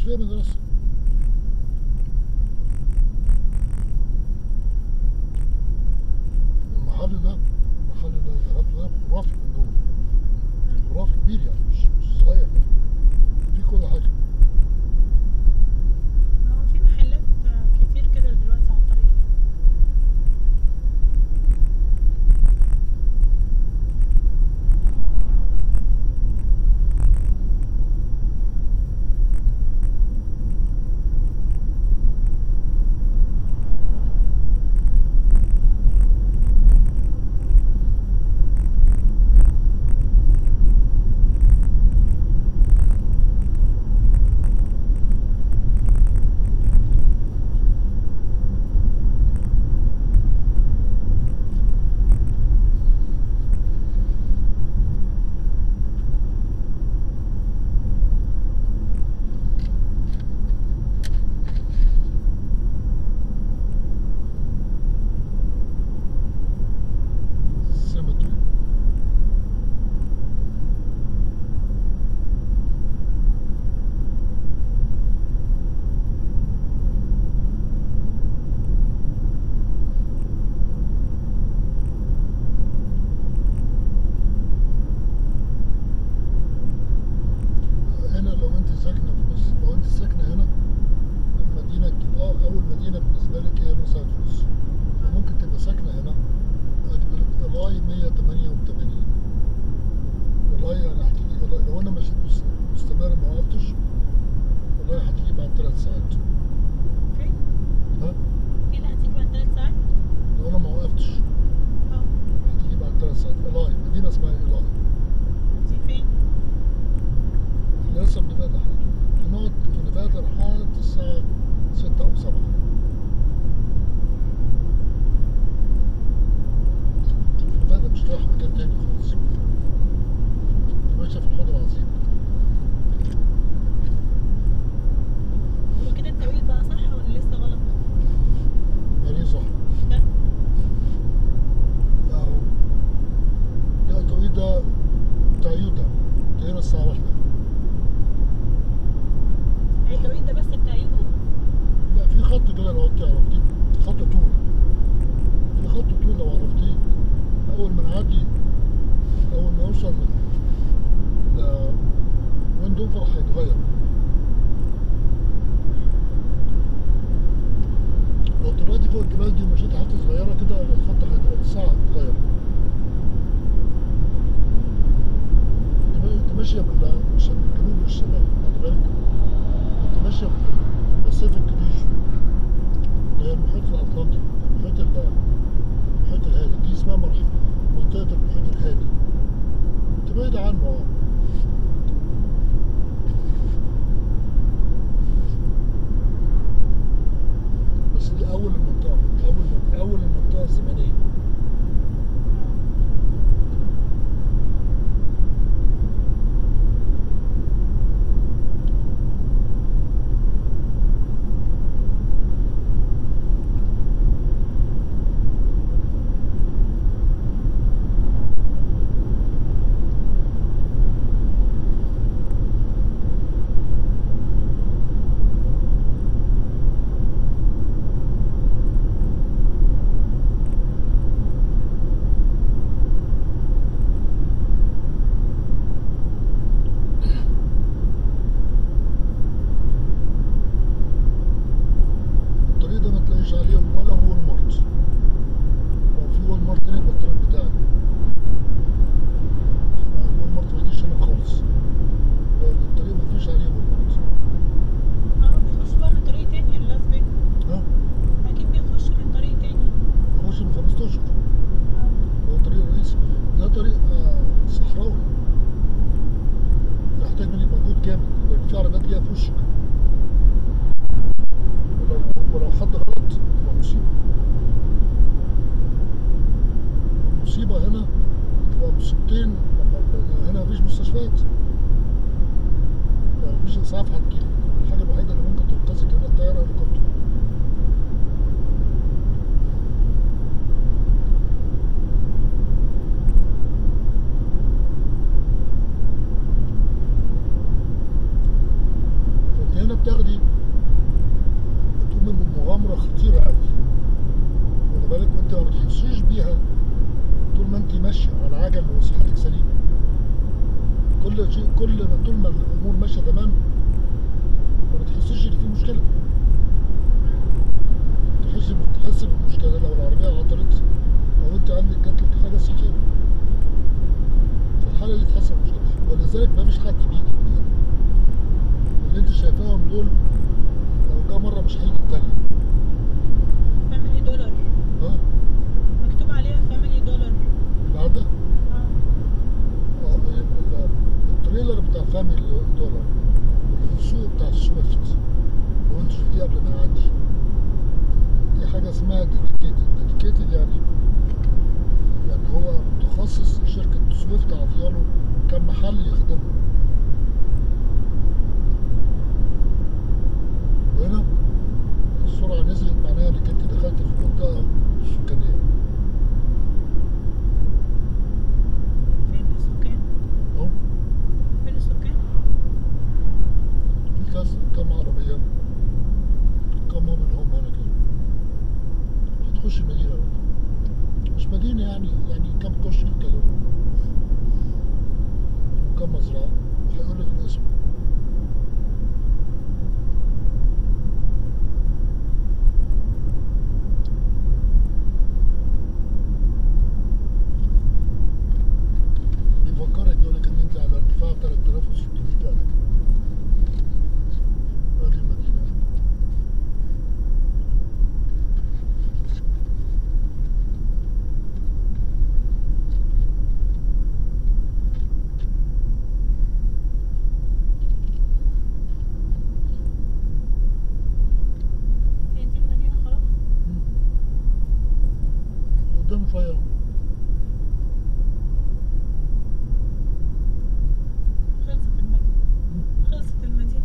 فيها مدرسة المحل ده المحل ده ذهبت ده خرافي من جوه خرافي كبير يعني مش مش صغير يعني في كل حاجة ما هو في محلات آه، كتير كده دلوقتي على الطريق cemetery هنا لو انت ساكنه في نص لو انت ساكنه هنا المدينه الج- اه اول مدينه بالنسبه لك هي لوس انجلوس فممكن تبقى ساكنه هنا هتبقى لك الاي 188 الاي يعني هتيجي الآي- لو انا مشيت مس- مستمر ما وقفتش الاي هتيجي بعد ثلاث ساعات فين؟ ها فين هتيجي بعد ثلاث ساعات؟ لو انا ما وقفتش اه هتيجي بعد ثلاث ساعات الاي مدينه اسمها الاي دي فين؟ احنا لسه في نيفادا احنا بنقعد في نيفادا لحد الساعه 6 او 7 نيفادا مش رايح مكان تاني خالص ماشية في الحوض العظيم هو كده التوقيت بقى صح ولا لسه غلط؟ يعني صح ده أو لا التوقيت ده بتاع يوتا ده هنا الساعة واحدة يعني التوقيت ده بس بتاع يوتا؟ لا في خط كده لو انت عرفتيه خط طول في خط طول لو عرفتيه اول ما نعدي اول ما نوصل ل ل ويندوفر هيتغير لو طلعتي فوق الجبال دي ومشيتي حته صغيره كده الخط هيتغير الساعه هتتغير انت ما- انت ماشيه بال مش بالجنوب والشمال خلي بالك انت ماشيه في الباسيفيك ريجن اللي هي المحيط الاطلنطي المحيط ال- المحيط الهادي دي اسمها مرحله منطقه المحيط الهادي انت بعيد عنه اه بس دي اول المنطقه اول اول المنطقه الزمنيه الطريق ده ما تلاقيش عليه ولا وول مارت لو في وول مارت هنا يبقى الطريق بتاعي احنا الوول مارت ما يجيش هنا خالص لو الطريق ما فيش عليه وول مارت اه بيخشوا بقى من طريق تاني للاس فيجاس ها اكيد بيخشوا من طريق تاني نخش من 15 اه هو الطريق الرئيسي ده طريق آه، صحراوي يحتاج منك مجهود جامد يبقى في عربيات جايه في وشك ولو ولو حد غلط تبقى مصيبه المصيبه هنا تبقى مصيبتين لما هنا مفيش مستشفيات مفيش اسعاف هتجيلك الحاجه الوحيده اللي ممكن تنقذك هنا الطياره هليكوبتر فانت هنا بتاخد حلو وصحتك سليمه كل شيء كل ما طول ما الامور ماشيه تمام ما بتحسش ان في مشكله تحس تحس بالمشكله لو العربيه عطلت او انت عندك جات لك حاجه صحيه في الحاله دي تحس بالمشكله ولذلك ما فيش حد بيجي اللي انت شايفاهم دول لو جه مره مش هيجي التاني فاميلي دولار ها مكتوب عليها فاميلي دولار العاده اه اه ال- التريلر بتاع فاميلي دولار والسوق بتاع سويفت لو انت شفتيه قبل ما يعدي دي حاجه اسمها ديديكيتد ديديكيتد يعني يعني هو متخصص شركه سويفت عطياله كم محل يخدمه وهنا السرعه نزلت معناها انك انت دخلت في المنطقه السكانيه فين السكان اهو فين السكان في كاس كم عربية كم موبل هوم هنا كده هتخش المدينة مش مدينة يعني يعني كم كشك كده وكم مزرعة وهيقول لك الاسم بيفكرك يقول لك ان انت على ارتفاع 3600 قدم ادي المدينة هي دي المدينة خلاص قدام شوية خلصت المدينة خلصت المدينة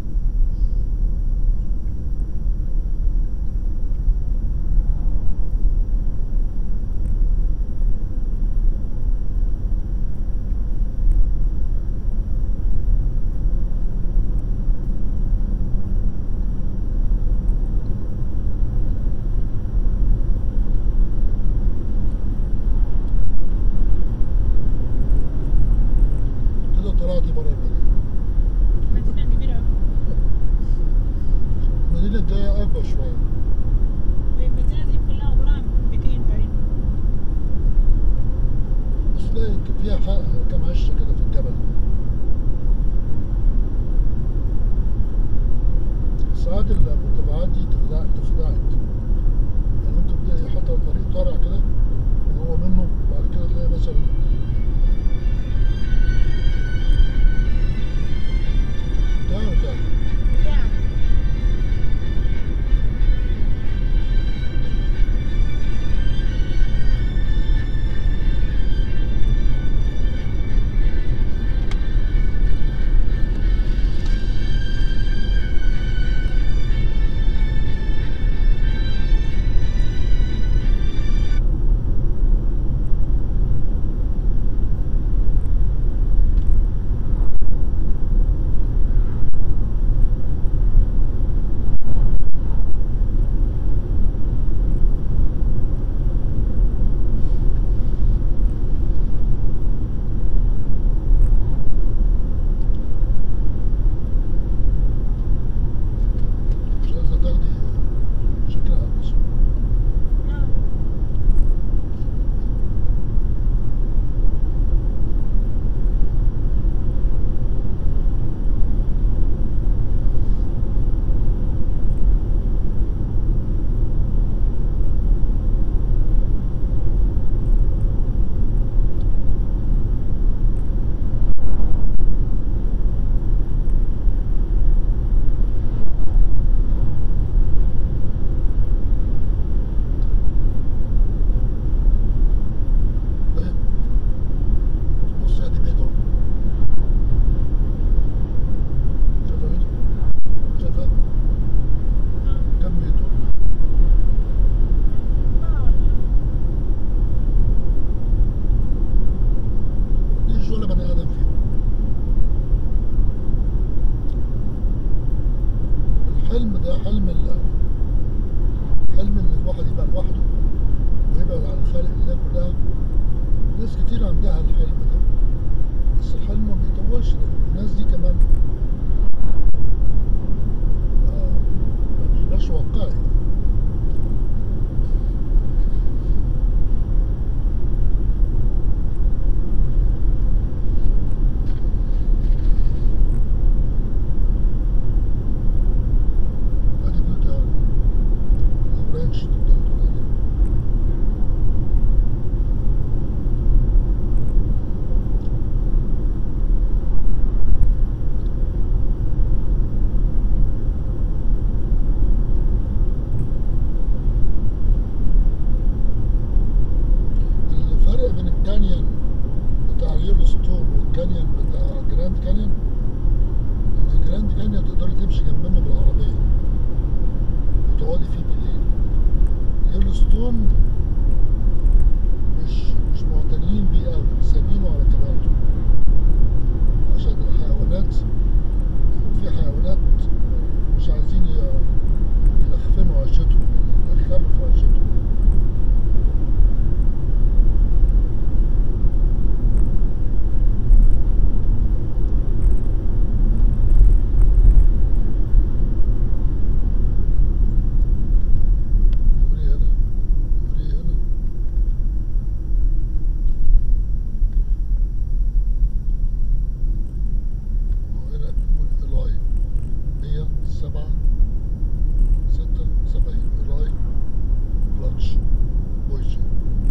كده طلعت بره المدينة مدينة كبيرة أوي المدينة الجاية أكبر شوية هي المدينة دي كلها عبارة عن بيتين تقريبا بس تلاقي فيها ح- كام عشة كده في الجبل ساعات المرتفعات دي تخدع تخدعك يعني ممكن تلاقي حتى طريق طالع كده وهو منه بعد كده تلاقي مثلا بتاع بتاع بتاع اسمها الحلم ده بس الحلم ما بيطولش لان الناس دي كمان آه ما بيبقاش واقعي ادي بلدان او رانش تقدر تقول عليه الفرق بين الكانيون بتاع يellowstone والكانيون بتاع جراند كانيون ان جراند كانيون تقدري تمشي جنب منه بالعربيه وتقعدي فيه بالليل يellowstone مش مش معتنيين بيه قوي سايبينه على طبيعته عشان الحيوانات في حيوانات مش عايزين ي- يلخفنوا عيشتهم يعني يدخلوا في عيشتهم وري هنا وري هنا وهنا بنقول الاي هي سبعة ستة سبعين الاي كلاتش بويجن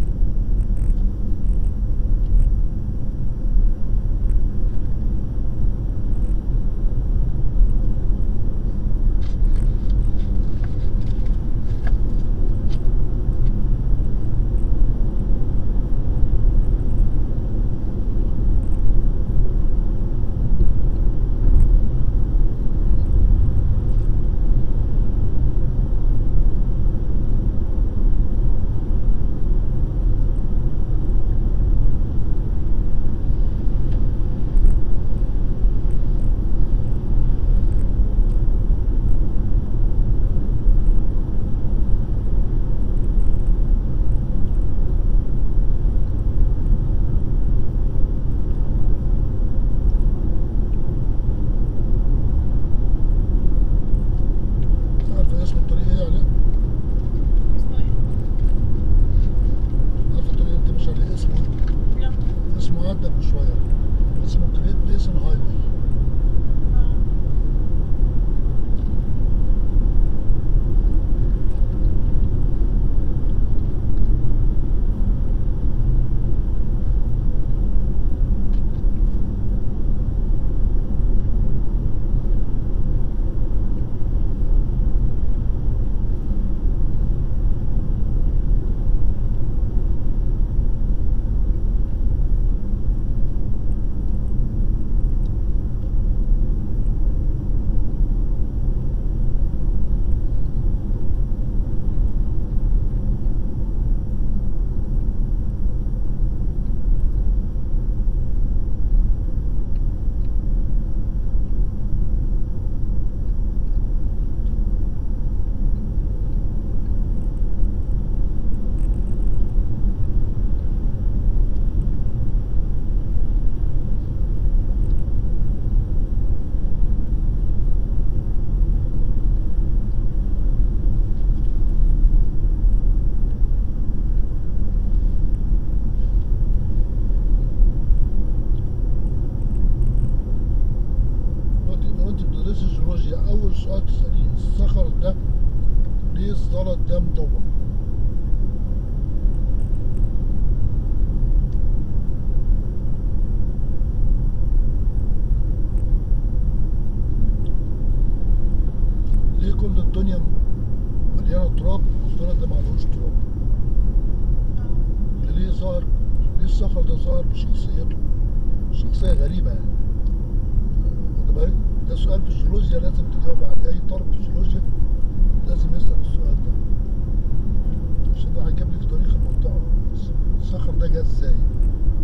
عارفة اسم الطريق ايه عليه؟ اسمه ايه؟ عارفة الطريق انت مش عليه اسمه لا اسمه عدى من شوية اسمه جريت بيسن هاي واي اه وانت لو انت بتدرسي جيولوجيا اول سؤال تسأليه الصخر ده ليه الزلط ده مدور؟ ليه كل الدنيا مليانة تراب والزلط ده معلوش تراب؟ اه ليه ظاهر ليه الصخر ده ظاهر بشخصيته؟ شخصية غريبة يعني واخد بالك؟ ده سؤال في الجيولوجيا لازم تجاوب عليه أي طالب في الجيولوجيا لازم يسأل السؤال ده عشان ده هيجيب لك تاريخ المنطقة الصخر ده جه ازاي؟